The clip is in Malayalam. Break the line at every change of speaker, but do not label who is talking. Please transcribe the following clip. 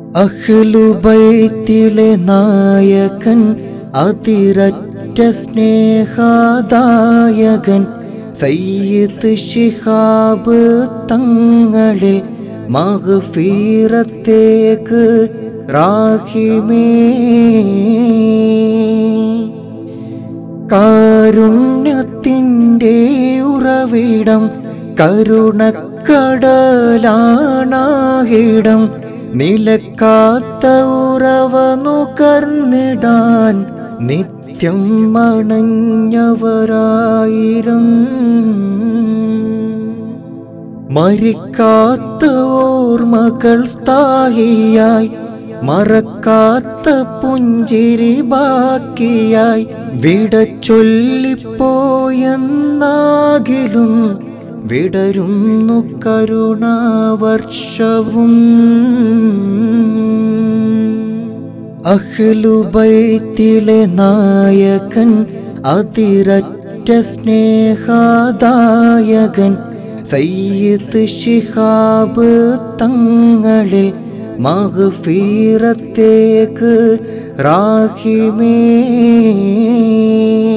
അഹ്ലുബൈത്തിലെ നായകൻ അതിരറ്റ സ്നേഹദായകൻ സയ്യിദ് ശിഹാബ് തങ്ങളിൽ മഹഫീറത്തേക്ക് റാഹിമേ കാരുണ്യത്തിൻ്റെ ഉറവിടം കരുണക്കടലാണാഹിടം നിലക്കാത്ത ഉറവ നുകർന്നിടാൻ നിത്യം മണഞ്ഞവരായിരം മരിക്കാത്ത ഓർമ്മകൾ സ്ഥായിയായി മറക്കാത്ത പുഞ്ചിരി ബാക്കിയായി വിട ചൊല്ലിപ്പോയെന്നാകിലും വിടരുന്നു കരുണാവർഷവും അഹ്ലുബൈത്തിലെ നായകൻ അതിരറ്റ സ്നേഹദായകൻ സയ്യിദ് ശിഹാബ് തങ്ങളിൽ മഹഫീറത്തേക്ക് റാഹിമേ